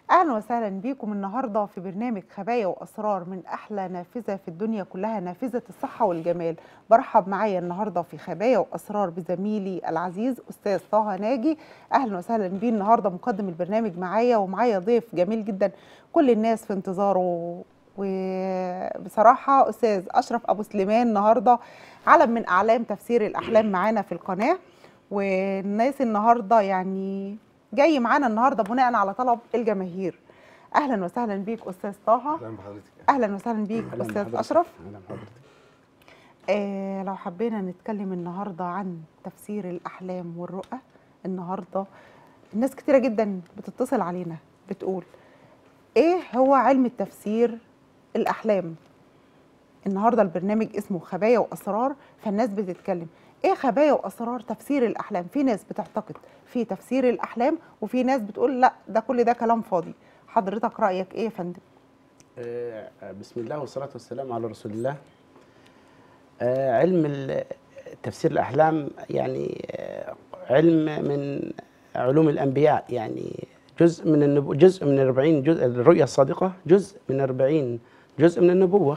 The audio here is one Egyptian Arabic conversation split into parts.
اهلا وسهلا بيكم النهارده في برنامج خبايا واسرار من احلى نافذه في الدنيا كلها نافذه الصحه والجمال برحب معايا النهارده في خبايا واسرار بزميلي العزيز استاذ طه ناجي اهلا وسهلا بيه النهارده مقدم البرنامج معايا ومعايا ضيف جميل جدا كل الناس في انتظاره وبصراحه استاذ اشرف ابو سليمان النهارده علم من اعلام تفسير الاحلام معانا في القناه والناس النهارده يعني جاي معانا النهارده بناء على طلب الجماهير اهلا وسهلا بيك استاذ طه اهلا بحضرتك اهلا وسهلا بيك أهلاً استاذ بحضرتك. اشرف اهلا بحضرتك آه لو حبينا نتكلم النهارده عن تفسير الاحلام والرؤى النهارده الناس كتيره جدا بتتصل علينا بتقول ايه هو علم التفسير الاحلام النهارده البرنامج اسمه خبايا واسرار فالناس بتتكلم ايه خبايا واسرار تفسير الاحلام في ناس بتعتقد في تفسير الاحلام وفي ناس بتقول لا ده كل ده كلام فاضي حضرتك رايك ايه يا فندم آه، بسم الله والصلاة والسلام على رسول الله آه، علم ال- تفسير الأحلام يعني آه، علم من علوم الأنبياء يعني جزء من النبو جزء من 40 جزء الرؤيا الصادقة جزء من 40 جزء من النبوة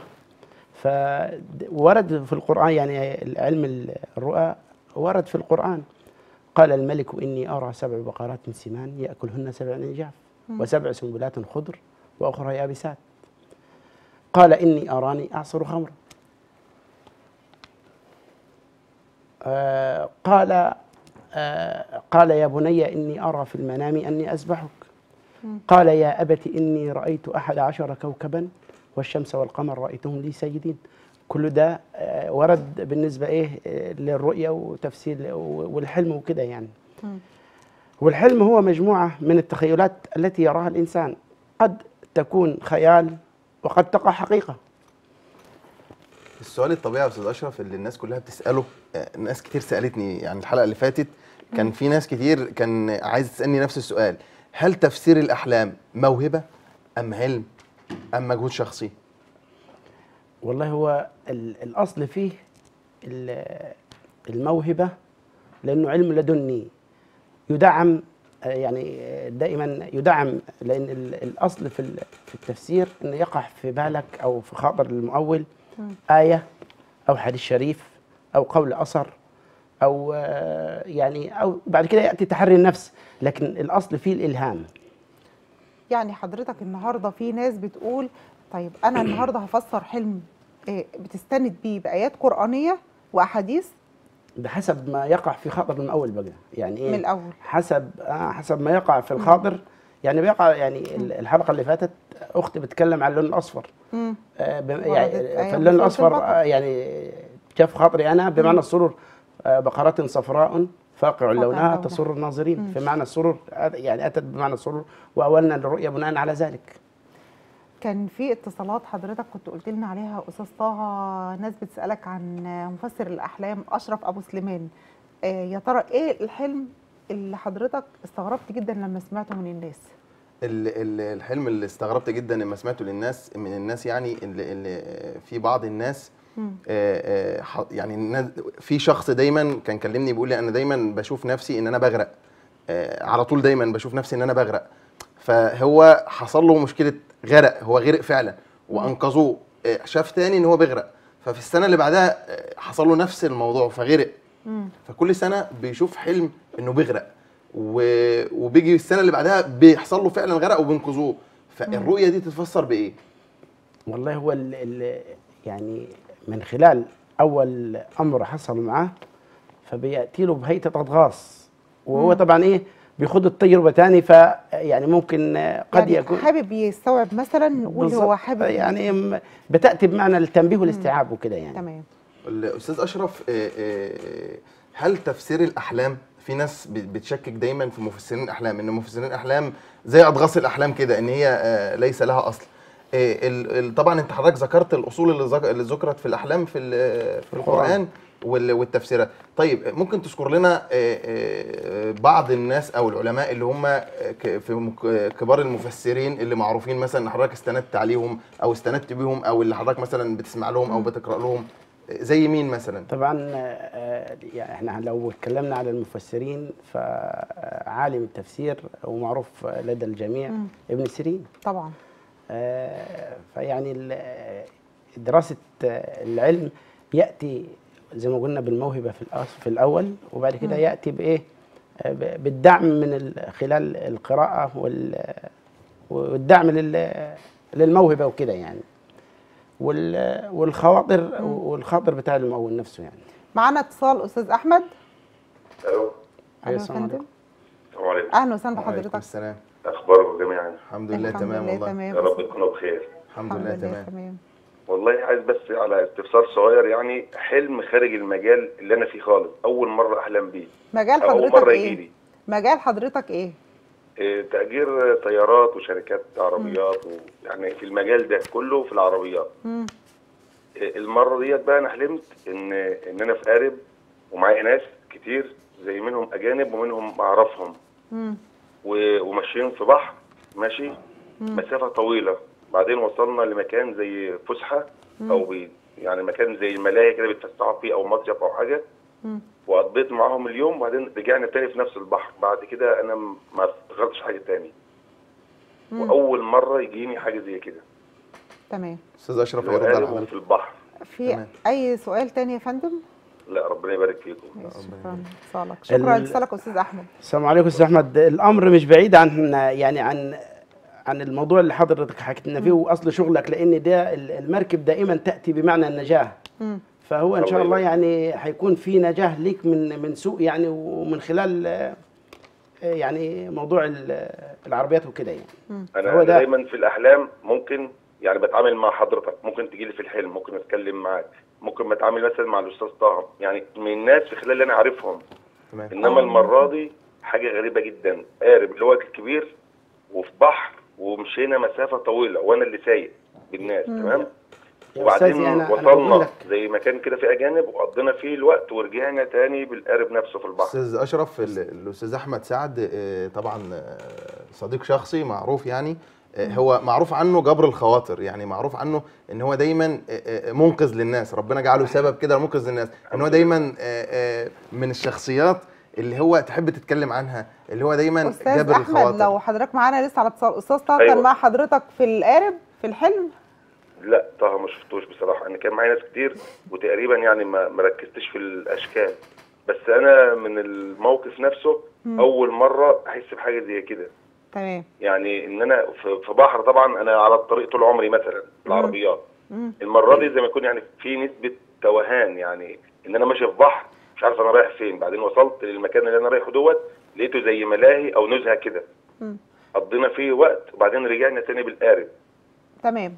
فورد في القرآن يعني علم الرؤى ورد في القرآن قال الملك إني أرى سبع بقرات سمان يأكلهن سبع عجاف وسبع سنبلات خضر وأخرى يابسات قال إني أراني أعصر خمرا آه قال آه قال يا بني إني أرى في المنام أني أسبحك قال يا أبت إني رأيت أحد عشر كوكبا والشمس والقمر رأيتهم لي سيدين كل ده آه ورد بالنسبة إيه آه، للرؤية وتفسير والحلم وكده يعني مم. والحلم هو مجموعة من التخيلات التي يراها الإنسان قد تكون خيال وقد تقع حقيقة السؤال الطبيعي يا استاذ اشرف اللي الناس كلها بتساله آه، ناس كتير سالتني يعني الحلقه اللي فاتت كان في ناس كتير كان عايز تسالني نفس السؤال هل تفسير الاحلام موهبه ام علم ام مجهود شخصي والله هو ال- الأصل فيه ال- الموهبة لأنه علم لدني يدعم آه، يعني آه، دائما يدعم لأن ال- الأصل في ال- في التفسير أنه يقع في بالك أو في خاطر المؤول آية أو حديث شريف أو قول أثر أو آه، يعني أو بعد كده يأتي تحري النفس لكن الأصل فيه الإلهام يعني حضرتك النهارده في ناس بتقول طيب انا النهارده هفسر حلم إيه بتستند بيه بايات قرانيه واحاديث بحسب ما يقع في خاطر المؤول بقى يعني إيه من الاول حسب آه حسب ما يقع في الخاطر يعني بيقع يعني ال- الحلقه اللي فاتت اختي بتتكلم عن اللون الاصفر مم. آه ب- وردت يعني آية فاللون من سورة الاصفر البقرة. آه يعني جاء في خاطري انا بمعنى السرور آه بقرات صفراء فاقع لونها لونها. تسر الناظرين في معنى السرور هذا يعني اتت بمعنى السرور واولنا الرؤيا بناء على ذلك كان في اتصالات حضرتك كنت قلت لنا عليها استاذ طه ناس بتسالك عن مفسر الاحلام اشرف ابو سليمان آه يا ترى ايه الحلم اللي حضرتك استغربت جدا لما سمعته من الناس ال- ال- الحلم اللي استغربت جدا لما سمعته للناس من الناس يعني اللي, اللي في بعض الناس مم. آه، آه، ح- يعني الناس في شخص دايما كان كلمني بيقول لي انا دايما بشوف نفسي ان انا بغرق آه، على طول دايما بشوف نفسي ان انا بغرق فهو حصل له مشكله غرق هو غرق فعلا وانقذوه آه، شاف تاني ان هو بيغرق ففي السنه اللي بعدها آه، حصل له نفس الموضوع فغرق مم. فكل سنه بيشوف حلم انه بيغرق و... وبيجي السنه اللي بعدها بيحصل له فعلا غرق وبينقذوه فالرؤيه دي تتفسر بايه والله هو ال ال يعني من خلال اول امر حصل معاه فبياتي له بهيئه اضغاث وهو طبعا ايه بيخوض التجربه تاني فيعني ممكن آه، قد يعني يكون حابب يستوعب مثلا نقول هو بالظبط. حابب يعني م- بتاتي بمعنى التنبيه والاستيعاب وكده يعني تمام الاستاذ اشرف آه، آه، هل تفسير الاحلام في ناس بت- بتشكك دايما في مفسرين الاحلام ان مفسرين الاحلام زي اضغاث الاحلام كده ان هي آه، ليس لها اصل آه، ال- ال- طبعا انت حضرتك ذكرت الاصول اللي ذك- اللي ذكرت في الاحلام في ال- في القران وال- والتفسيرات طيب ممكن تذكر لنا آه، آه، بعض الناس او العلماء اللي هم ك- في مك- كبار المفسرين اللي معروفين مثلا ان حضرتك استندت عليهم او استندت بيهم او اللي حضرتك مثلا بتسمع لهم او بتقرا لهم زي مين مثلا طبعا آه، يعني احنا لو اتكلمنا على المفسرين فعالم التفسير ومعروف لدى الجميع مم. ابن سيرين طبعا آه، فيعني ال- دراسة آه، العلم يأتي زي ما قلنا بالموهبة في الأص- في الأول وبعد كده مم. يأتي بإيه آه، ب- بالدعم من ال- خلال القراءة وال- والدعم لل- للموهبة وكده يعني وال- والخواطر والخاطر بتاع المؤول نفسه يعني معانا اتصال استاذ احمد الو أيوة، أهلا السلام وسهلا. عليكم. السلام عليكم اهلا وسهلا وعليكم بحضرتك السلام اخباركم جميعا الحمد لله تمام لله والله تمام يا رب تكونوا بخير الحمد لله تمام تمام والله عايز بس على استفسار صغير يعني حلم خارج المجال اللي انا فيه خالص اول مره احلم بيه مجال أو اول حضرتك مره يجي ايه لي مجال حضرتك ايه إيه، تأجير طيارات وشركات عربيات ويعني في المجال ده كله في العربيات مم. إيه، المرة ديت بقى أنا حلمت إن إن أنا في قارب ومعايا ناس كتير زي منهم أجانب ومنهم أعرفهم مم. و- وماشيين في بحر ماشي مسافة طويلة بعدين وصلنا لمكان زي فسحة أو بي يعني مكان زي الملاهي كده بيتفسحوا فيه أو مصيف أو حاجة مم. وقضيت معاهم اليوم وبعدين رجعنا تاني في نفس البحر بعد كده أنا م- ما افتكرتش حاجة تاني وأول مرة يجيني حاجة زي كده تمام استاذ اشرف اللي هو هيرد على قارب حضرتك في البحر في تمام. اي سؤال تاني يا فندم لا ربنا يبارك فيكم شكرا اتصالك شكرا ال- اتصالك استاذ احمد السلام عليكم استاذ احمد الامر مش بعيد عن يعني عن عن الموضوع اللي حضرتك حكيت لنا فيه واصل شغلك لان ده ال- المركب دائما تاتي بمعنى النجاه مم. فهو ان شاء الله الله يعني حيكون في نجاه ليك من من سوق يعني ومن خلال آه، يعني موضوع ال- العربيات وكده يعني انا هو أنا ده. دايما في الاحلام ممكن يعني بتعامل مع حضرتك ممكن تجي لي في الحلم ممكن اتكلم معاك ممكن بتعامل مثلا مع الاستاذ طه يعني من الناس في خلال اللي انا عارفهم تمام انما المره دي حاجه غريبه جدا قارب اللي هو الكبير وفي بحر ومشينا مسافه طويله وانا اللي سايق بالناس تمام يا وبعدين أستاذي أنا- أنا بقول وصلنا لك- زي مكان كده فيه اجانب وقضينا فيه الوقت ورجعنا تاني بالقارب نفسه في البحر استاذ اشرف ال- الاستاذ احمد سعد آه، طبعا آه، صديق شخصي معروف يعني آه، هو معروف عنه جبر الخواطر يعني معروف عنه ان هو دايما آه، آه، منقذ للناس ربنا جعله سبب كده منقذ للناس ان هو دايما آه، آه، من الشخصيات اللي هو تحب تتكلم عنها اللي هو دايما استاذ جابر احمد الخواطر لو حضرتك معانا لسه على اتصال استاذ طه أيوة. كان مع حضرتك في القارب في الحلم لا طه ما شفتوش بصراحه انا كان معايا ناس كتير وتقريبا يعني ما ما ركزتش في الاشكال بس انا من الموقف نفسه اول مره احس بحاجه زي كده تمام يعني ان انا في في بحر طبعا انا على الطريق طول عمري مثلا العربيات مم. المره دي زي ما يكون يعني في نسبه توهان يعني ان انا ماشي في بحر مش عارف انا رايح فين بعدين وصلت للمكان اللي انا رايحه دوت لقيته زي ملاهي او نزهه كده مم. قضينا فيه وقت وبعدين رجعنا تاني بالقارب تمام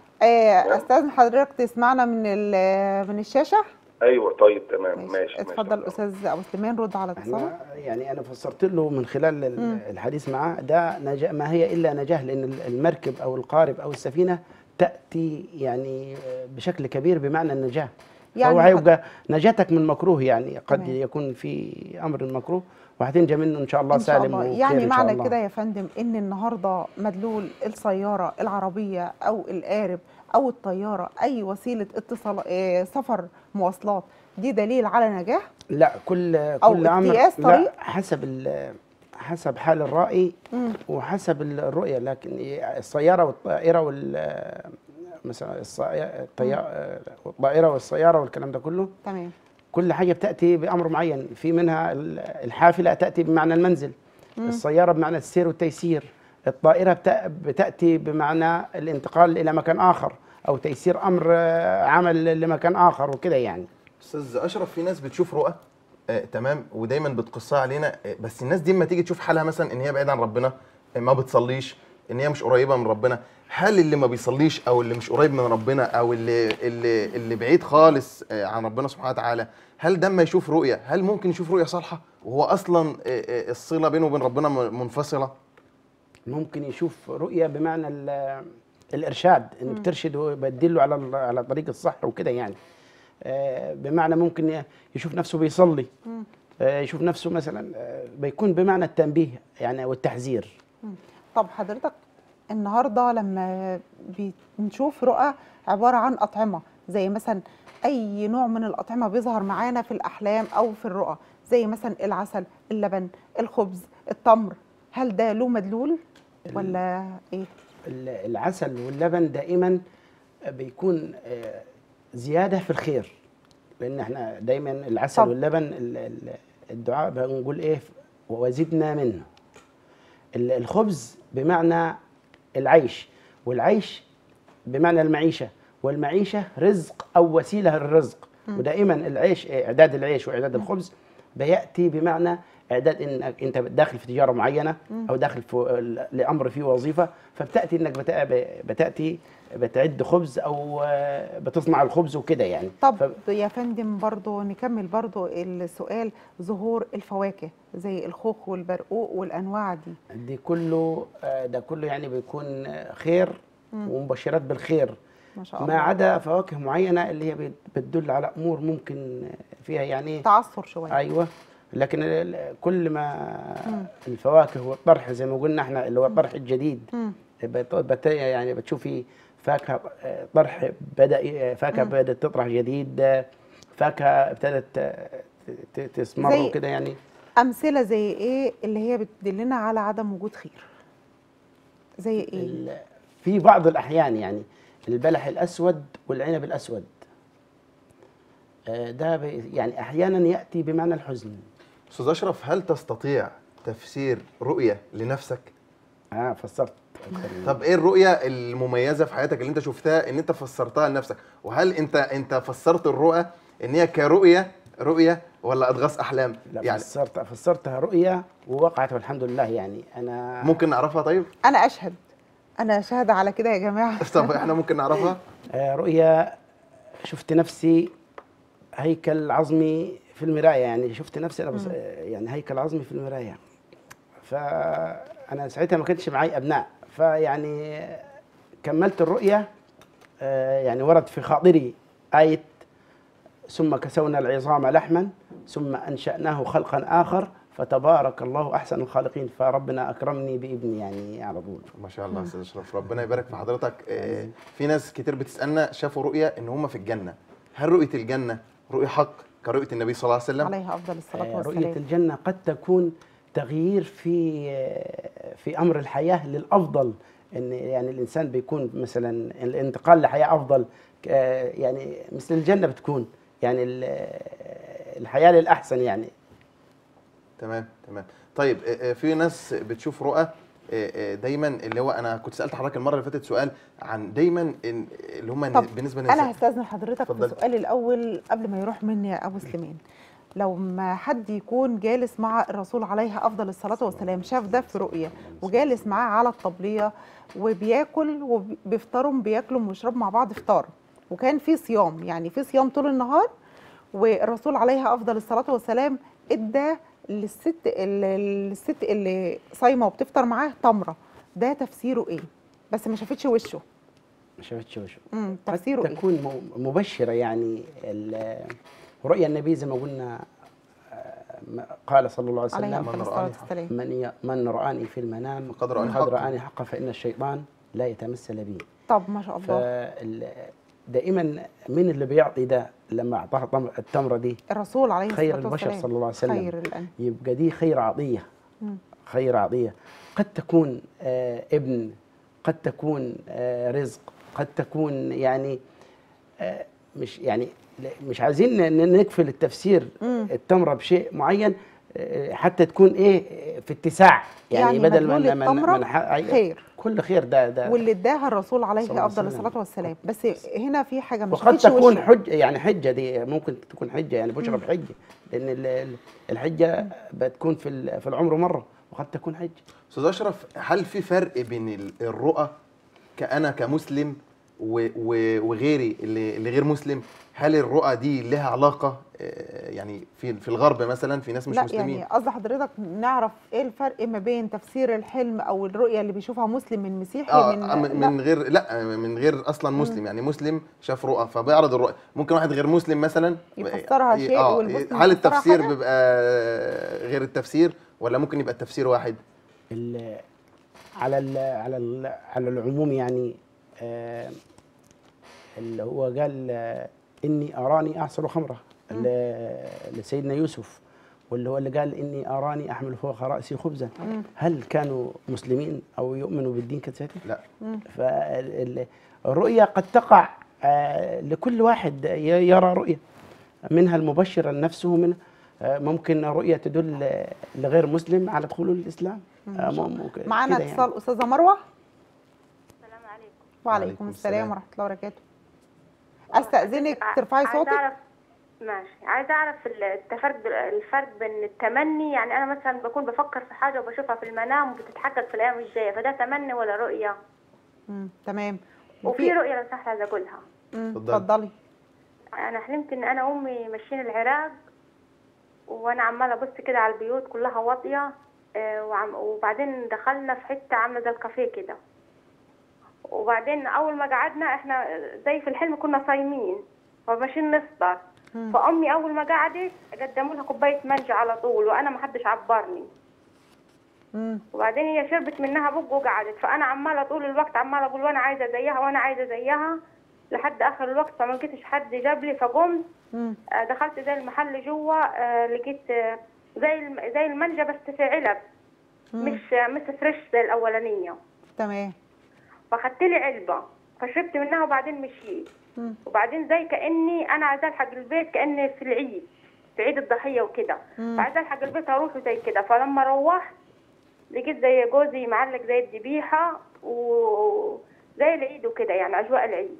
آه، استاذ حضرتك تسمعنا من ال- من الشاشه ايوه طيب تمام ماشي, ماشي اتفضل استاذ ابو سليمان رد على اتصالك احنا يعني انا فسرت له من خلال ال- الحديث معاه ده نجاة ما هي الا نجاه لان ال- المركب او القارب او السفينه تاتي يعني بشكل كبير بمعنى النجاه يعني يعني هو حض- هيبقى نجاتك من مكروه يعني قد تمام. يكون في امر مكروه وهتنجى منه ان شاء الله ان شاء سالم الله وخير يعني إن شاء معنى الله. كده يا فندم ان النهارده مدلول السياره العربيه او القارب او الطياره اي وسيله اتصال آه، سفر مواصلات دي دليل على نجاح لا كل أو كل امر اقتياس لا طريق؟ حسب ال- حسب حال الرائي مم. وحسب الرؤيه لكن السياره والطائره وال مثلا الصي- الطيا- الطائره والسياره والكلام ده كله تمام كل حاجه بتاتي بامر معين في منها ال- الحافله تاتي بمعنى المنزل السياره بمعنى السير والتيسير الطائره بتا- بتاتي بمعنى الانتقال الى مكان اخر او تيسير امر آه، عمل لمكان اخر وكده يعني استاذ اشرف في ناس بتشوف رؤى آه تمام ودايما بتقصها علينا آه بس الناس دي اما تيجي تشوف حالها مثلا ان هي بعيده عن ربنا آه ما بتصليش ان هي مش قريبه من ربنا هل اللي ما بيصليش او اللي مش قريب من ربنا او اللي اللي اللي بعيد خالص آه عن ربنا سبحانه وتعالى هل ده اما يشوف رؤيه هل ممكن يشوف رؤيه صالحه وهو اصلا آه آه الصله بينه وبين ربنا م- منفصله ممكن يشوف رؤيه بمعنى ال- الارشاد ان بترشد وبتدله على ال- على طريق الصح وكده يعني آه، بمعنى ممكن ي- يشوف نفسه بيصلي آه، يشوف نفسه مثلا آه، بيكون بمعنى التنبيه يعني والتحذير طب حضرتك النهارده لما بنشوف رؤى عباره عن اطعمه زي مثلا اي نوع من الاطعمه بيظهر معانا في الاحلام او في الرؤى زي مثلا العسل اللبن الخبز التمر هل ده له مدلول ولا ايه ال- العسل واللبن دائما بيكون آه، زياده في الخير لان احنا دايما العسل طب. واللبن ال- ال- الدعاء بنقول ايه وزدنا منه ال- الخبز بمعنى العيش والعيش بمعنى المعيشه والمعيشه رزق او وسيله للرزق ودائما العيش اعداد العيش واعداد الخبز بياتي بمعنى اعداد انك انت داخل في تجاره معينه او داخل في لامر فيه وظيفه فبتاتي انك بتا- بتاتي بتعد خبز او آه، بتصنع الخبز وكده يعني طب ف- يا فندم برضو نكمل برضو السؤال ظهور الفواكه زي الخوخ والبرقوق والانواع دي دي كله آه، ده كله يعني بيكون آه، خير ومبشرات بالخير ما شاء الله ما عدا فواكه معينه اللي هي بت- بتدل على امور ممكن فيها يعني تعثر شويه ايوه لكن ال- ال- كل ما الفواكه والطرح زي ما قلنا احنا اللي هو الطرح الجديد مم. بت- بت- يعني بتشوفي فاكهه آه، طرح بدا ي- فاكهه بدات تطرح جديد آه، فاكهه ابتدت آه، ت- ت- تسمر زي- وكده يعني امثله زي ايه اللي هي بتدلنا على عدم وجود خير زي ايه ال- في بعض الاحيان يعني البلح الاسود والعنب الاسود آه، ده بي- يعني احيانا ياتي بمعنى الحزن استاذ اشرف هل تستطيع تفسير رؤيه لنفسك اه فسرت أكثر من- طب ايه الرؤيه المميزه في حياتك اللي انت شفتها ان انت فسرتها لنفسك وهل انت انت فسرت الرؤى ان هي كرؤيه رؤيه ولا اضغاث احلام لا يعني فسرت فسرتها رؤيا ووقعت والحمد لله يعني انا ممكن نعرفها طيب انا اشهد انا شاهده على كده يا جماعه طب احنا ممكن نعرفها آه، رؤيا شفت نفسي هيكل عظمي في المرايه يعني شفت نفسي انا بس آه، يعني هيكل عظمي في المرايه فانا ساعتها ما كانش معي ابناء فيعني كملت الرؤيه آه، يعني ورد في خاطري ايه ثم كسونا العظام لحما ثم انشاناه خلقا اخر فتبارك الله احسن الخالقين فربنا اكرمني بابني يعني على طول ما شاء الله استاذ اشرف ربنا يبارك في حضرتك آه، في ناس كتير بتسالنا شافوا رؤيه ان هم في الجنه هل رؤيه الجنه رؤيه حق كرؤيه النبي صلى الله عليه وسلم عليها افضل الصلاه آه، رؤية والسلام الجنة قد تكون تغيير في في أمر الحياة للأفضل إن يعني الإنسان بيكون مثلا الانتقال لحياة أفضل آه، يعني مثل الجنة بتكون يعني ال- الحياة للأحسن يعني تمام تمام طيب آه، آه، في ناس بتشوف رؤى آه، آه، دايما اللي هو انا كنت سالت حضرتك المره اللي فاتت سؤال عن دايما إن- اللي هم طب بالنسبه انا للنساء هستاذن حضرتك في اتفضلي. سؤالي الاول قبل ما يروح مني يا ابو سليمان لو ما حد يكون جالس مع الرسول عليه افضل الصلاه والسلام شاف ده في رؤيه وجالس معاه على الطبليه وبياكل وبيفطروا بياكلوا ويشربوا مع بعض فطار وكان في صيام يعني في صيام طول النهار والرسول عليه افضل الصلاه والسلام ادى للست ال- الست اللي صايمه وبتفطر معاه تمره ده تفسيره ايه بس ما شافتش وشه ما شافتش وشه امم قد تفسيره ايه تكون م- مبشرة يعني ال- رؤيا النبي زي ما قلنا آه، ما- قال صلى الله عليه عليه وسلم افضل من الصلاه رآني والسلام من ي- من رآني في المنام فقد رآني فقد حقا. رآني حقا فإن الشيطان لا يتمثل بي طب ما شاء الله فال- دائما مين اللي بيعطي ده لما اعطاه طم- التمره دي الرسول عليه خير الصلاه البشر والسلام صلى الله عليه وسلم خير الان يبقى دي خير عطيه مم. خير عطيه قد تكون آه ابن قد تكون آه رزق قد تكون يعني آه مش يعني لا- مش عايزين ن- نكفل التفسير مم. التمره بشيء معين آه، حتى تكون ايه في اتساع يعني, يعني بدل ما مدلول من التمرة من ح- أي- خير. كل خير ده ده واللي اداها الرسول عليه صلى الله عليه افضل وسلم. الصلاه والسلام بس هنا في حاجه مش وقد شافتش تكون وشه. حجه يعني حجه دي ممكن تكون حجه يعني بشرى بحجه لان ال- ال- الحجه بتكون في ال- في العمر مره وقد تكون حجه استاذ اشرف هل في فرق بين ال- الرؤى كأنا كمسلم و- و- وغيري اللي اللي غير مسلم هل الرؤى دي لها علاقه آه، يعني في في الغرب مثلا في ناس مش لا مسلمين يعني قصد حضرتك نعرف ايه الفرق ما بين تفسير الحلم او الرؤيه اللي بيشوفها مسلم من مسيحي اه من آه، من, لا. من غير لا من غير اصلا مسلم يعني مسلم شاف رؤى فبيعرض الرؤى ممكن واحد غير مسلم مثلا يفسرها ي- شيء اه والمسلم هل يفسرها التفسير حاجة؟ بيبقى غير التفسير ولا ممكن يبقى التفسير واحد ال- على ال على ال على العموم يعني آه، اللي هو قال آه، اني اراني اعصر خمره ل- لسيدنا يوسف واللي هو اللي قال اني اراني احمل فوق راسي خبزا هل كانوا مسلمين او يؤمنوا بالدين كذلك؟ لا فالرؤيا قد تقع آه، لكل واحد ي- يرى رؤيا منها المبشر لنفسه من آه، ممكن رؤيا تدل آه، لغير مسلم على دخوله الاسلام آه، ممكن معانا كده يعني. اتصال استاذه مروه السلام عليكم وعليكم وعليكم السلام السلام. ورحمه الله وبركاته استاذنك ع- ترفعي عايزة صوتك أعرف ماشي عايزة أعرف التفرق الفرق بين التمني يعني أنا مثلا بكون بفكر في حاجة وبشوفها في المنام وبتتحقق في الأيام الجاية فده تمني ولا رؤية مم. تمام وفي رؤية لو سمحت عايزة أقولها مم. اتفضلي. اتفضلي أنا حلمت إن أنا وأمي ماشيين العراق وأنا عمالة أبص كده على البيوت كلها واطية آه، وعم- وبعدين دخلنا في حتة عاملة زي الكافيه كده وبعدين أول ما قعدنا إحنا زي في الحلم كنا صايمين فماشيين نفطر مم. فامي اول ما قعدت قدموا لها كوبايه مانجا على طول وانا ما حدش عبرني مم. وبعدين هي شربت منها بق وقعدت فانا عماله طول الوقت عماله اقول وانا عايزه زيها وانا عايزه زيها لحد اخر الوقت فما لقيتش حد جاب لي فقمت مم. آه، دخلت زي المحل جوه آه، لقيت آه، زي الم- زي المانجا بس في علب مش آه، مش فريش زي الاولانيه تمام فاخدت لي علبه فشربت منها وبعدين مشيت مم. وبعدين زي كاني انا عايزه الحق البيت كاني في العيد في عيد الضحيه وكده مم. فعايزه الحق البيت اروح زي كده فلما روحت لقيت زي جوزي معلق زي الذبيحه وزي العيد وكده يعني اجواء العيد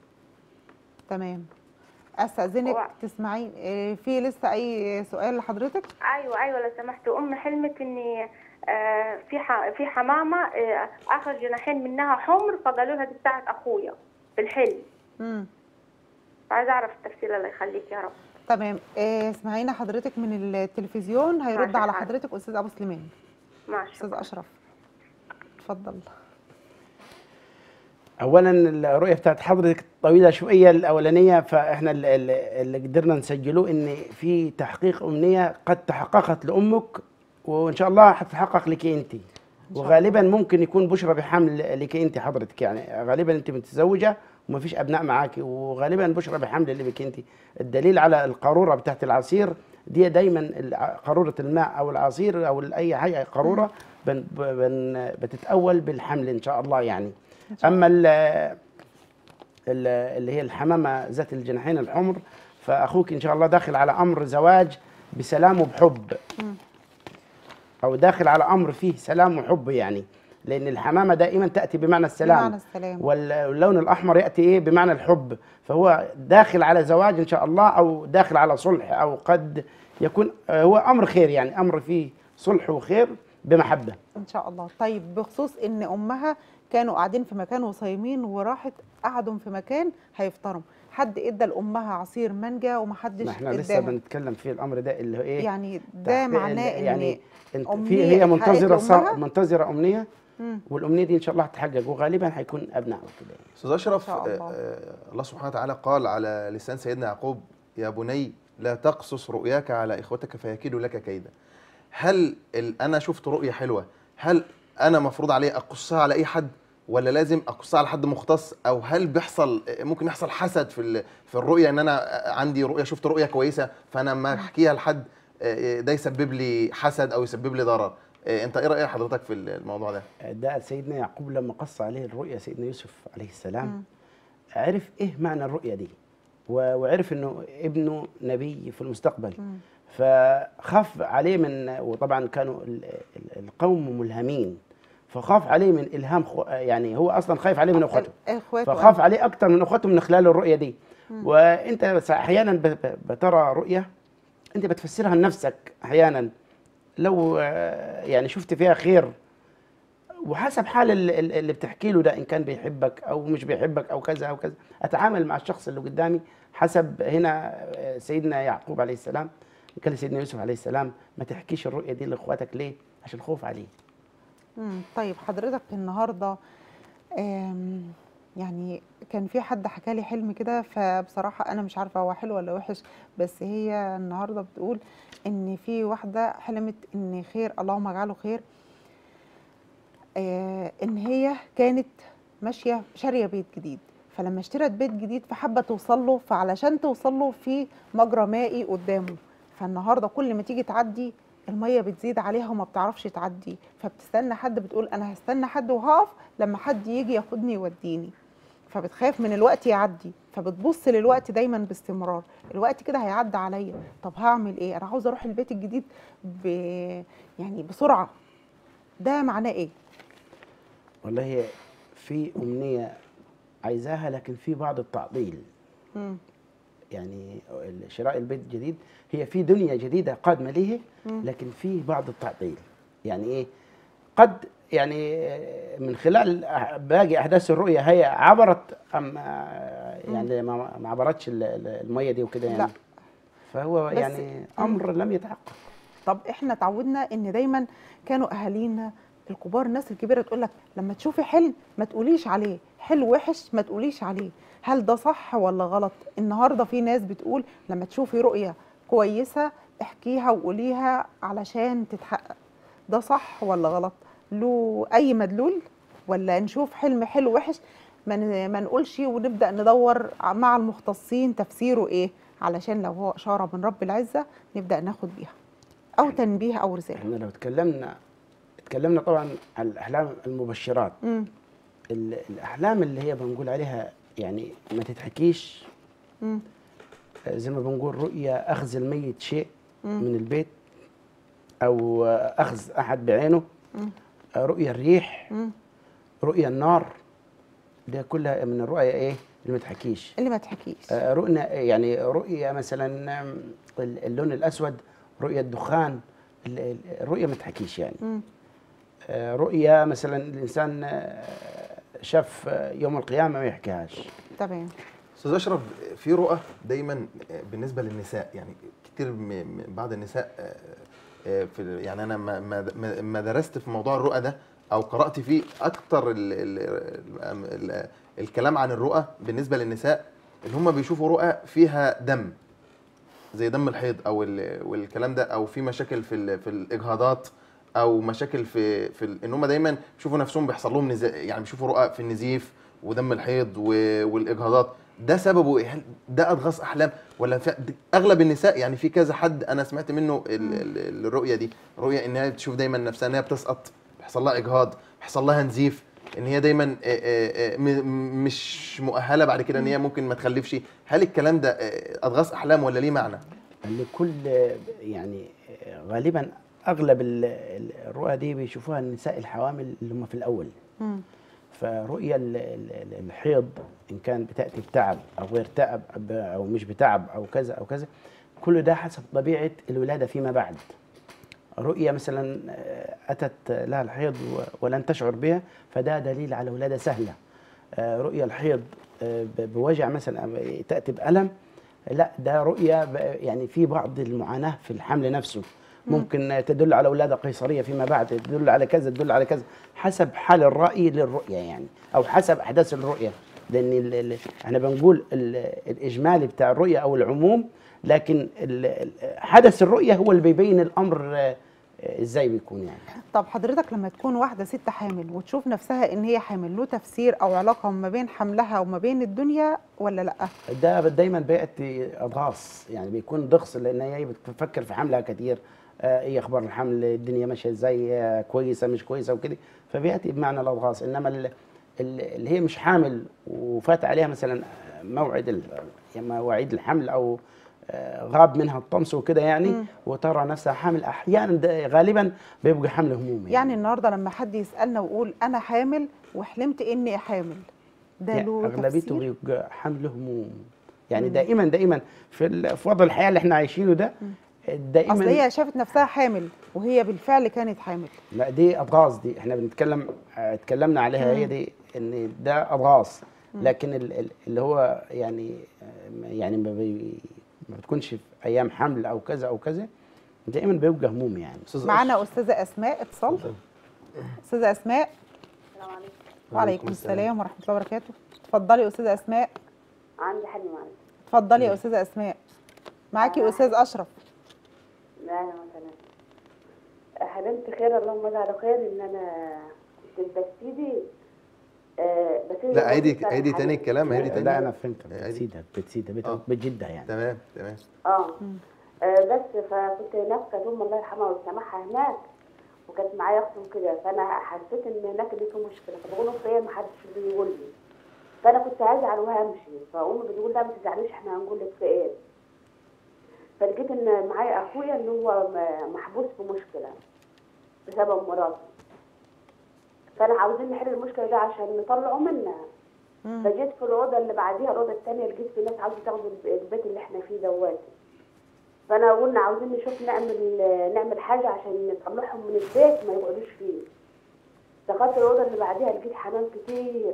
تمام استاذنك هو- تسمعين إيه، في لسه اي سؤال لحضرتك ايوه ايوه لو سمحت ام حلمت اني آه، في ح- في حمامه آه، اخر جناحين منها حمر فقالوا لها دي بتاعت اخويا في الحلم مم. فعايزه اعرف التفسير الله يخليك يا رب تمام إيه، اسمعينا حضرتك من التلفزيون هيرد ماشي على حاضر. حضرتك استاذ ابو سليمان ماشي استاذ اشرف اتفضل اولا الرؤيه بتاعت حضرتك طويله شويه الاولانيه فاحنا ال- ال- اللي قدرنا نسجلوه ان في تحقيق امنيه قد تحققت لامك وان شاء الله هتتحقق لك انت وغالبا ممكن يكون بشرى بحمل لك انت حضرتك يعني غالبا انت متزوجه وما فيش ابناء معاكي وغالبا بشرى بحمل اللي بك انت الدليل على القاروره بتاعت العصير دي دايما الع- قاروره الماء او العصير او اي حاجه قاروره بن بن بتتاول بالحمل ان شاء الله يعني اما ال- ال- اللي هي الحمامه ذات الجناحين الحمر فاخوك ان شاء الله داخل على امر زواج بسلام وبحب او داخل على امر فيه سلام وحب يعني لان الحمامه دائما تاتي بمعنى السلام بمعنى السلام. وال- واللون الاحمر ياتي ايه بمعنى الحب فهو داخل على زواج ان شاء الله او داخل على صلح او قد يكون آه، هو امر خير يعني امر فيه صلح وخير بمحبه ان شاء الله طيب بخصوص ان امها كانوا قاعدين في مكان وصايمين وراحت قعدوا في مكان هيفطروا حد ادى لامها عصير مانجا ومحدش ما احنا لسه اداها بنتكلم في الامر ده اللي هو ايه يعني ده تحقيق معناه ال- ان يعني انت أمنية في هي اتحققت منتظره صا- لأمها؟ منتظره امنيه مم. والامنيه دي ان شاء الله هتتحقق وغالبا هيكون ابناء وكده يعني. استاذ اشرف شاء الله. آه، آه، الله سبحانه وتعالى قال على لسان سيدنا يعقوب يا بني لا تقصص رؤياك على اخوتك فيكيدوا لك كيدا هل ال- انا شفت رؤيه حلوه هل انا مفروض علي اقصها على اي حد ولا لازم اقصها على حد مختص او هل بيحصل ممكن يحصل حسد في ال- في الرؤيه ان انا عندي رؤيه شفت رؤيه كويسه فانا لما احكيها لحد آه، ده يسبب لي حسد او يسبب لي ضرر آه، انت ايه راي حضرتك في الموضوع ده ده سيدنا يعقوب لما قص عليه الرؤيا سيدنا يوسف عليه السلام مم. عرف ايه معنى الرؤيا دي و- وعرف انه ابنه نبي في المستقبل مم. فخاف عليه من وطبعا كانوا ال- ال- القوم ملهمين فخاف عليه من الهام خو يعني هو اصلا خايف عليه من اخوته اخواته فخاف عليه اكتر من اخوته من خلال الرؤيه دي وانت بس احيانا ب- ب- بترى رؤيه انت بتفسرها لنفسك احيانا لو آه، يعني شفت فيها خير وحسب حال ال- ال- اللي بتحكي له ده ان كان بيحبك او مش بيحبك او كذا او كذا اتعامل مع الشخص اللي قدامي حسب هنا آه، سيدنا يعقوب عليه السلام قال لسيدنا يوسف عليه السلام ما تحكيش الرؤيه دي لاخواتك ليه عشان خوف عليه مم. طيب حضرتك النهارده آم، يعني كان في حد حكى لي حلم كده فبصراحة أنا مش عارفة هو حلو ولا وحش بس هي النهارده بتقول إن في واحدة حلمت إن خير اللهم اجعله خير آه إن هي كانت ماشية شارية بيت جديد فلما اشترت بيت جديد فحابه توصل له فعلشان توصل له في مجرى مائي قدامه فالنهارده كل ما تيجي تعدي الميه بتزيد عليها وما بتعرفش تعدي فبتستنى حد بتقول انا هستنى حد وهقف لما حد يجي ياخدني يوديني فبتخاف من الوقت يعدي فبتبص للوقت دايما باستمرار الوقت كده هيعدي عليا طب هعمل ايه انا عاوزه اروح البيت الجديد ب... يعني بسرعه ده معناه ايه والله هي في امنيه عايزاها لكن في بعض التعطيل مم. يعني شراء البيت الجديد هي في دنيا جديده قادمه ليه مم. لكن في بعض التعطيل يعني ايه قد يعني من خلال أح- باقي احداث الرؤيه هي عبرت ام آه، يعني ما ما عبرتش ال- ال- الميه دي وكده يعني لا. فهو بس- يعني امر لم يتحقق طب احنا اتعودنا ان دايما كانوا اهالينا الكبار الناس الكبيره تقول لك لما تشوفي حلم ما تقوليش عليه حلو وحش ما تقوليش عليه هل ده صح ولا غلط النهارده في ناس بتقول لما تشوفي رؤيه كويسه احكيها وقوليها علشان تتحقق ده صح ولا غلط له اي مدلول ولا نشوف حلم حلو وحش ما ن- ما نقولش ونبدا ندور مع المختصين تفسيره ايه علشان لو هو اشاره من رب العزه نبدا ناخد بيها او تنبيه او رساله احنا لو اتكلمنا اتكلمنا طبعا عن الاحلام المبشرات امم ال- الاحلام اللي هي بنقول عليها يعني ما تتحكيش امم آه، زي ما بنقول رؤيا اخذ الميت شيء مم. من البيت او آه، اخذ احد بعينه مم. آه، رؤيا الريح امم رؤيا النار ده كلها من الرؤيا ايه اللي ما تحكيش اللي ما تحكيش آه، رؤنا يعني رؤيا مثلا آم، ال- اللون الاسود رؤيا الدخان ال- ال- الرؤيا ما تحكيش يعني امم آه، رؤيا مثلا الانسان آه، شاف آه، يوم القيامه ما يحكيهاش تمام استاذ اشرف في رؤى دايما بالنسبه للنساء يعني كتير م- م- بعض النساء آه، آه، في يعني انا ما- ما ما- ما درست في موضوع الرؤى ده او قرات فيه اكتر ال ال ال ال الكلام عن الرؤى بالنسبه للنساء ان هم بيشوفوا رؤى فيها دم زي دم الحيض او ال- والكلام ده او في مشاكل في ال- في الاجهاضات او مشاكل في في ال- ان هم دايما بيشوفوا نفسهم بيحصل لهم نزا يعني بيشوفوا رؤى في النزيف ودم الحيض و- والاجهاضات ده سببه ايه هل ده اضغاث احلام ولا في اغلب النساء يعني في كذا حد انا سمعت منه ال- ال- الرؤيه دي رؤيه ان هي بتشوف دايما نفسها ان هي بتسقط بيحصل لها اجهاض بيحصل لها نزيف ان هي دايما آه، آه، آه، م- مش مؤهله بعد كده ان هي ممكن ما تخلفش هل الكلام ده آه، اضغاث احلام ولا ليه معنى لكل يعني غالبا اغلب ال- ال- الرؤى دي بيشوفوها النساء الحوامل اللي هم في الاول امم فرؤيا ال- ال- الحيض ان كان بتاتي بتعب او غير تعب أب- او مش بتعب او كذا او كذا كل ده حسب طبيعه الولاده فيما بعد رؤيا مثلا آه، اتت لها الحيض و- ولن تشعر بها فده دليل على ولاده سهله آه، رؤيا الحيض آه، ب- بوجع مثلا أو تاتي بالم لا ده رؤيا ب- يعني في بعض المعاناه في الحمل نفسه ممكن تدل على ولاده قيصريه فيما بعد تدل على كذا تدل على كذا حسب حال الرأي للرؤيه يعني او حسب احداث الرؤيه لان ال- ال- احنا بنقول ال- الاجمالي بتاع الرؤيه او العموم لكن ال- ال- حدث الرؤيه هو اللي بيبين الامر آه، آه، ازاي بيكون يعني طب حضرتك لما تكون واحده ست حامل وتشوف نفسها ان هي حامل له تفسير او علاقه ما بين حملها وما بين الدنيا ولا لا ده دايما بياتي اضغاص يعني بيكون ضغط لان هي بتفكر في حملها كتير آه، ايه اخبار الحمل الدنيا ماشيه ازاي آه، كويسه مش كويسه وكده فبياتي بمعنى الاضغاص انما ال- ال- اللي هي مش حامل وفات عليها مثلا موعد ال- يعني مواعيد الحمل او آه، غاب منها الطمس وكده يعني مم. وترى نفسها حامل احيانا ده غالبا بيبقى حمل همومي يعني النهارده لما حد يسالنا ويقول انا حامل وحلمت اني حامل ده يعني له اغلبيته تفسير بيبقى حمل هموم يعني مم. دائما دائما في ال- في وضع الحياه اللي احنا عايشينه ده دائما اصل هي شافت نفسها حامل وهي بالفعل كانت حامل لا دي اضغاص دي احنا بنتكلم اه، اتكلمنا عليها هي دي ان ده اضغاص لكن ال- ال- اللي هو يعني اه، يعني ما, بي ما بتكونش في ايام حمل او كذا او كذا دائما بيبقى هموم يعني استاذ معانا استاذه اسماء اتصال استاذه اسماء السلام عليكم وعليكم السلام ورحمه الله وبركاته اتفضلي يا استاذه اسماء عندي حلم معاك اتفضلي يا استاذه اسماء معاكي استاذ اشرف لا انا مثلا حلمت خير اللهم اجعله خير ان انا كنت في بستيدي آه بس هي لا عيدي بتسرح عيدي تاني عليه. الكلام عيدي تاني لا انا فهمت عادي. بتسيدها بتسيدها بت- آه. بتجدها يعني تمام تمام اه آه، بس فكنت هناك كانت امي الله يرحمها ويسامحها هناك وكانت معايا اختي وكده فانا حسيت ان هناك اللي في مشكله فبقول لهم فين ما حدش بيقول لي فانا كنت هزعل وهمشي فامي بتقول لا ما تزعليش احنا هنقول لك في ايه فلقيت ان معايا اخويا اللي هو م- محبوس في مشكله بسبب مراتي فانا عاوزين نحل المشكله دي عشان نطلعه منها مم. فجيت في الاوضه اللي بعديها الاوضه الثانيه لقيت في ناس عاوزه تاخد الب- البيت اللي احنا فيه دواتي فانا قلنا عاوزين نشوف نعمل نعمل حاجه عشان نطلعهم من البيت ما يقعدوش فيه دخلت الاوضه اللي بعديها لقيت حمام كتير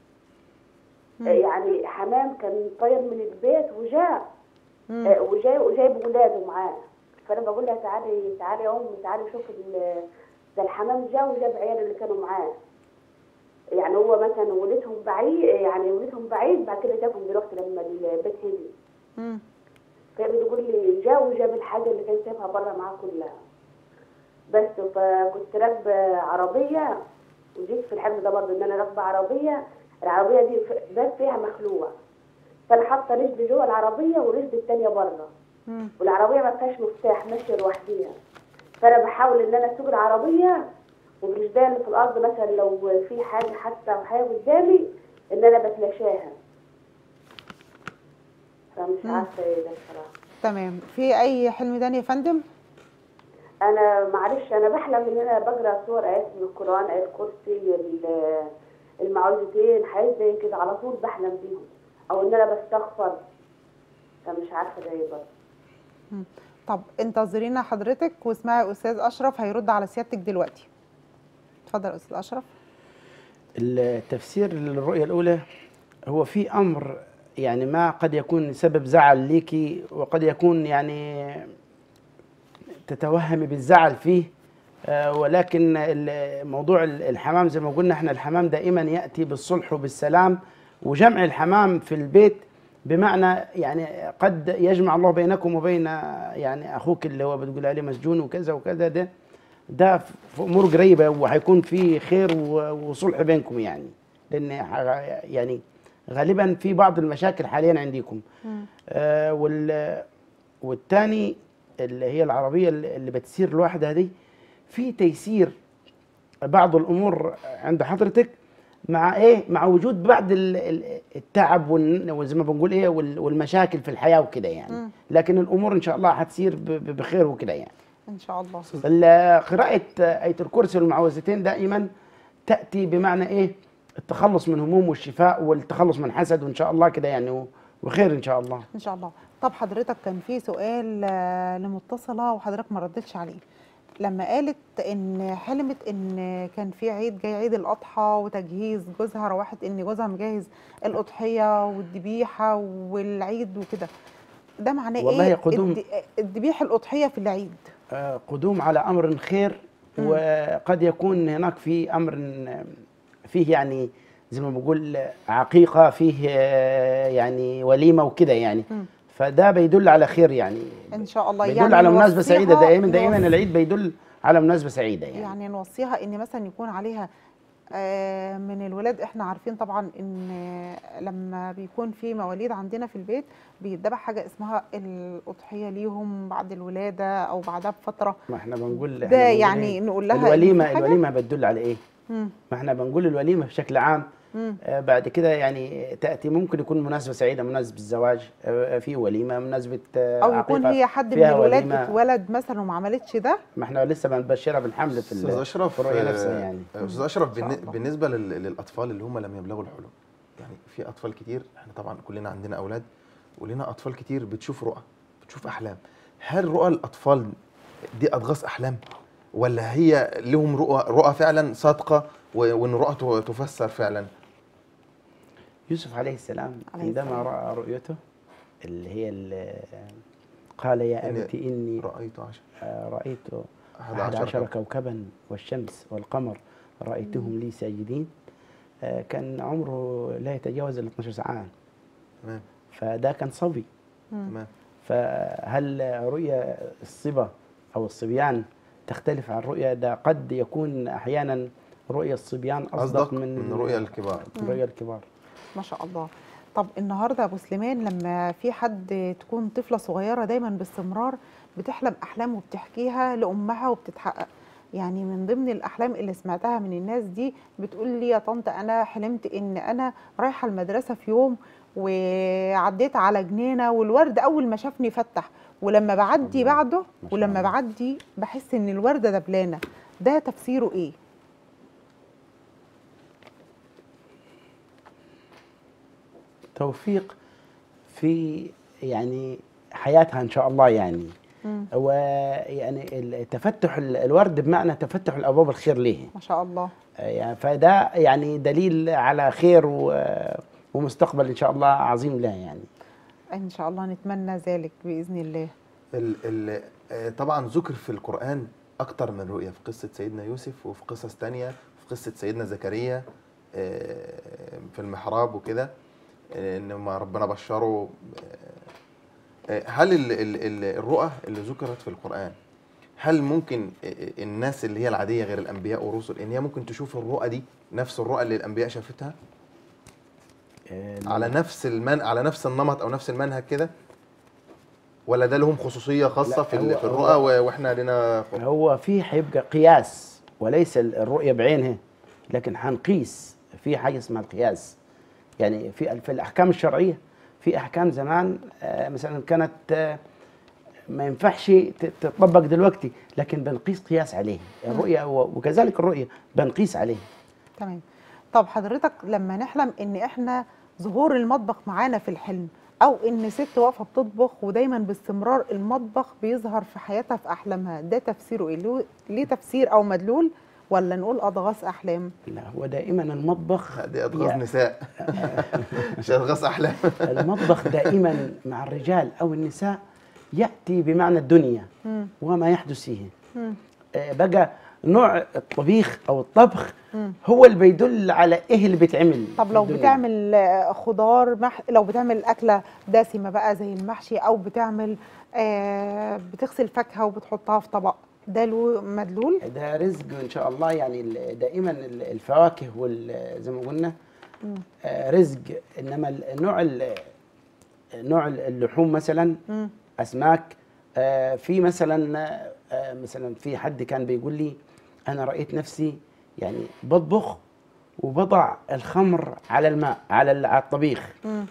يعني حمام كان طاير من البيت وجاء مم. آه، وجاي وجايب ولاده معاه فانا بقول لها تعالي تعالي يا امي تعالي شوفي ال- ده الحمام جا وجاب عياله اللي كانوا معاه يعني هو مثلا ولدهم بعيد يعني ولدهم بعيد بعد كده جابهم دلوقتي لما البيت هدي مم. فهي بتقول لي جا وجاب الحاجه اللي كان سايبها بره معاه كلها بس فكنت راكبه عربيه وجيت في الحلم ده برضه ان انا راكبه عربيه العربيه دي ف- باب فيها مخلوع فانا حاطه رجلي جوه العربيه ورجلي التانيه بره مم. والعربيه ما فيهاش مفتاح ماشيه لوحديها فانا بحاول ان انا اسوق العربيه وبرجلي اللي في الارض مثلا لو في حاجه حتى او حاجه قدامي ان انا بتلاشاها فمش مم. عارفه ايه ده بصراحه تمام في اي حلم تاني يا فندم انا معلش انا بحلم ان انا بقرا سور ايات من القران ايات الكرسي ال- المعوذتين حاجات زي كده على طول بحلم بيهم او ان انا بستغفر فمش عارفه ده ايه برضه طب انتظرينا حضرتك واسمعي استاذ اشرف هيرد على سيادتك دلوقتي اتفضل يا استاذ اشرف التفسير للرؤية الأولى هو في أمر يعني ما قد يكون سبب زعل ليكي وقد يكون يعني تتوهمي بالزعل فيه آه، ولكن ال- موضوع ال- الحمام زي ما قلنا احنا الحمام دائما يأتي بالصلح وبالسلام وجمع الحمام في البيت بمعنى يعني قد يجمع الله بينكم وبين يعني أخوك اللي هو بتقول عليه مسجون وكذا وكذا ده ده في امور قريبه وهيكون في خير و- وصلح بينكم يعني لان ح- يعني غالبا في بعض المشاكل حاليا عندكم آه وال والثاني اللي هي العربيه اللي اللي بتسير لوحدها دي في تيسير بعض الامور عند حضرتك مع ايه مع وجود بعض ال- ال- التعب والن- وزي ما بنقول ايه وال- والمشاكل في الحياه وكده يعني مم. لكن الامور ان شاء الله هتسير ب- ب- بخير وكده يعني ان شاء الله ال- قراءة آية الكرسي والمعوذتين دائما تأتي بمعنى إيه؟ التخلص من هموم والشفاء والتخلص من حسد وإن شاء الله كده يعني و- وخير إن شاء الله. ان شاء الله طب حضرتك كان في سؤال آه، لمتصله وحضرتك ما ردتش عليه لما قالت ان حلمت ان كان في عيد جاي عيد الاضحى وتجهيز جوزها روحت ان جوزها مجهز الاضحيه والذبيحه والعيد وكده ده معناه والله ايه قدوم- الد- الذبيح الاضحيه في العيد آه، قدوم على أمر خير وقد يكون هناك في أمر فيه يعني زي ما بقول عقيقة فيه آه، يعني وليمة وكده يعني مم. فده بيدل على خير يعني ان شاء الله بيدل على مناسبة نوصيها- سعيدة دائما دائما نوص- العيد بيدل على مناسبة سعيدة يعني. يعني نوصيها ان مثلا يكون عليها آه، من الولاد احنا عارفين طبعا ان لما بيكون في مواليد عندنا في البيت بيتذبح حاجه اسمها الاضحيه ليهم بعد الولاده او بعدها بفتره ما احنا بنقول ده إحنا بنقول يعني إيه؟ نقول لها إن في الوليمة حاجة؟ الوليمة بتدل على إيه؟ مم. ما احنا بنقول الوليمه بشكل عام مم. آه، بعد كده يعني تاتي ممكن يكون مناسبه سعيده مناسبه الزواج آه، في وليمه مناسبه آه، او يكون عقيقة هي حد من فيها الولاد وليمة. اتولد مثلا وما عملتش ده ما احنا لسه بنبشرها بالحمل في استاذ ال- اشرف في الرؤيه آه، نفسها يعني استاذ اشرف إن شاء بالن- الله. بالنسبه لل- للاطفال اللي هم لم يبلغوا الحلم يعني في اطفال كتير احنا طبعا كلنا عندنا اولاد ولنا اطفال كتير بتشوف رؤى بتشوف احلام هل رؤى الاطفال دي اضغاث احلام ولا هي لهم رؤى رؤى فعلا صادقه و- وان رؤى ت- تفسر فعلا يوسف عليه السلام عليه عندما السلام. راى رؤيته اللي هي ال- قال يا إن- ابت اني رايت عشر آه، رايت أحد أحد عشر عشر كوكب. كوكبا والشمس والقمر رأيتهم لي ساجدين آه، كان عمره لا يتجاوز ال 12 ساعة تمام فده كان صبي تمام فهل رؤيا الصبا أو الصبيان تختلف عن رؤيا ده قد يكون أحيانا رؤيا الصبيان اصدق اصدق من, من من رؤيا الكبار من رؤيا الكبار ما شاء الله طب النهارده يا ابو سليمان لما في حد تكون طفله صغيره دايما باستمرار بتحلم احلام وبتحكيها لامها وبتتحقق يعني من ضمن الاحلام اللي سمعتها من الناس دي بتقول لي يا طنط انا حلمت ان انا رايحه المدرسه في يوم وعديت على جنينه والورد اول ما شافني فتح ولما بعدي الله. بعده ما شاء ولما الله. بعدي بحس ان الورده دبلانه ده تفسيره ايه توفيق في يعني حياتها ان شاء الله يعني مم. ويعني التفتح ال- الورد بمعنى تفتح الابواب الخير ليه ما شاء الله يعني فده يعني دليل على خير و- ومستقبل ان شاء الله عظيم لها يعني ان شاء الله نتمنى ذلك باذن الله ال ال آه، طبعا ذكر في القرآن أكتر من رؤية في قصة سيدنا يوسف وفي قصص تانية في قصة سيدنا زكريا آه، في المحراب وكده آه، إن ما ربنا بشره آه، آه، هل ال ال ال الرؤى اللي ذكرت في القرآن هل ممكن آه، آه، الناس اللي هي العادية غير الأنبياء والرسل إن هي ممكن تشوف الرؤى دي نفس الرؤى اللي الأنبياء شافتها على نفس المن على نفس النمط أو نفس المنهج كده ولا ده لهم خصوصيه خاصه لا، في هو- ال- في هو- الرؤى و- واحنا لنا خ- هو في هيبقى قياس وليس ال- الرؤيه بعينها لكن هنقيس في حاجه اسمها القياس يعني في ال- في الاحكام الشرعيه في احكام زمان آه، مثلا كانت آه، ما ينفعش ت- تطبق دلوقتي لكن بنقيس قياس عليه الرؤيه و- وكذلك الرؤيه بنقيس عليه تمام طب حضرتك لما نحلم ان احنا ظهور المطبخ معانا في الحلم او ان ست واقفه بتطبخ ودايما باستمرار المطبخ بيظهر في حياتها في احلامها ده تفسيره ايه له- ليه تفسير او مدلول ولا نقول اضغاث احلام لا هو دائما المطبخ دي اضغاث يا- نساء مش اضغاث احلام المطبخ دائما مع الرجال او النساء ياتي بمعنى الدنيا مم. وما يحدث فيه مم. آه، بقى نوع الطبيخ او الطبخ مم. هو اللي بيدل على ايه اللي بيتعمل طب في لو الدنيا. بتعمل آه، خضار مح... لو بتعمل اكله دسمه بقى زي المحشي او بتعمل آه بتغسل فاكهه وبتحطها في طبق ده له مدلول ده رزق ان شاء الله يعني ال- دائما ال- الفواكه وال زي ما قلنا مم. آه، رزق انما ال- نوع ال- نوع اللحوم مثلا مم. اسماك آه، في مثلا آه، مثلا في حد كان بيقول لي انا رايت نفسي يعني بطبخ وبضع الخمر على الماء على ال- على الطبيخ مم.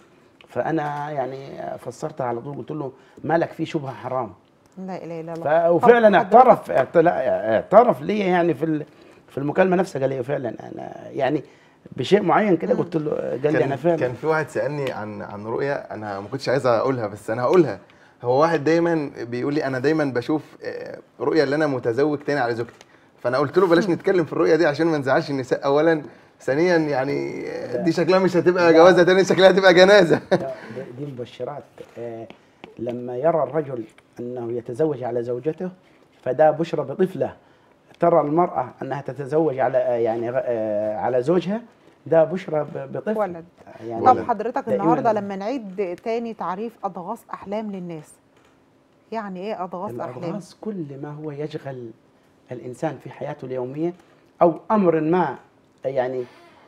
فانا يعني فسرتها على طول قلت له مالك في شبهه حرام لا اله الا الله ف- وفعلا طب حضرتك- اعترف اعت- لا، اعترف لي يعني في ال- في المكالمه نفسها قال لي فعلا انا يعني بشيء معين كده قلت له قال لي انا كان, فعلا كان في واحد سالني عن عن رؤيه انا ما كنتش عايز اقولها بس انا هقولها هو واحد دايما بيقول لي انا دايما بشوف آه، رؤيه اللي انا متزوج تاني على زوجتي فانا قلت له بلاش نتكلم في الرؤيه دي عشان ما نزعلش النساء اولا ثانيا يعني آه، دي شكلها مش هتبقى جوازه تاني شكلها هتبقى جنازه لا، دي- دي مبشرات آه، لما يرى الرجل انه يتزوج على زوجته فده بشرى بطفله ترى المراه انها تتزوج على آه، يعني آه، على زوجها ده بشرى ب- بطفل ولد. يعني طب ولد. حضرتك دائماً- النهارده لما نعيد تاني تعريف اضغاث احلام للناس يعني ايه اضغاث احلام الأضغاث كل ما هو يشغل الإنسان في حياته اليومية أو أمر ما يعني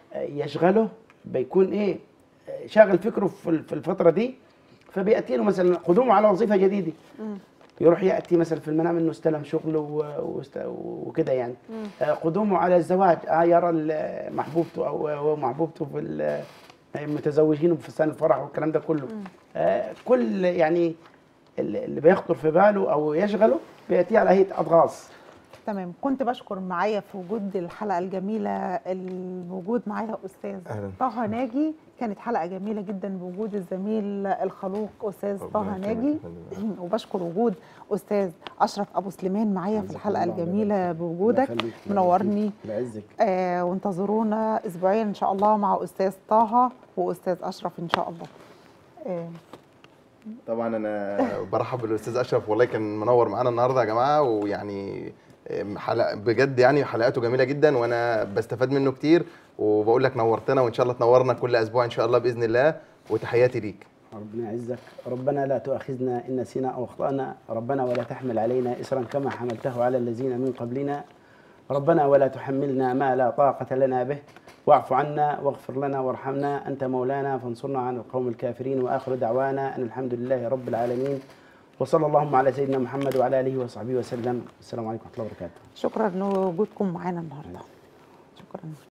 يشغله بيكون إيه شاغل فكره في في الفترة دي فبيأتي له مثلا قدومه على وظيفة جديدة مم. يروح يأتي مثلا في المنام إنه استلم شغله و- واست- وكده يعني آه، قدومه على الزواج آه يرى ال- محبوبته أو أو محبوبته في ال- المتزوجين في فستان الفرح والكلام ده كله آه، كل يعني اللي اللي بيخطر في باله او يشغله بياتي على هيئه اضغاث تمام كنت بشكر معايا في وجود الحلقه الجميله الوجود معايا استاذ أهلاً. طه ناجي كانت حلقه جميله جدا بوجود الزميل الخلوق استاذ طه ربنا ناجي يكرمك يا فندم. وبشكر وجود استاذ اشرف ابو سليمان معايا في عزك الحلقه الله الجميله ويبارك فيك. بوجودك الله يخليك. منورني بعزك آه وانتظرونا اسبوعيا ان شاء الله مع استاذ طه واستاذ اشرف ان شاء الله آه طبعا انا برحب بالاستاذ اشرف والله كان منور معانا النهارده يا جماعه ويعني أم، حلقه بجد يعني حلقاته جميله جدا وانا بستفاد منه كتير وبقول لك نورتنا وان شاء الله تنورنا كل اسبوع ان شاء الله باذن الله وتحياتي ليك ربنا يعزك ربنا لا تؤاخذنا ان نسينا او اخطانا ربنا ولا تحمل علينا اسرا كما حملته على الذين من قبلنا ربنا ولا تحملنا ما لا طاقة لنا به واعف عنا واغفر لنا وارحمنا أنت مولانا فانصرنا عن القوم الكافرين وآخر دعوانا أن الحمد لله رب العالمين وصلى اللهم على سيدنا محمد وعلى آله وصحبه وسلم السلام عليكم ورحمة الله وبركاته شكرا لوجودكم معانا النهارده شكرا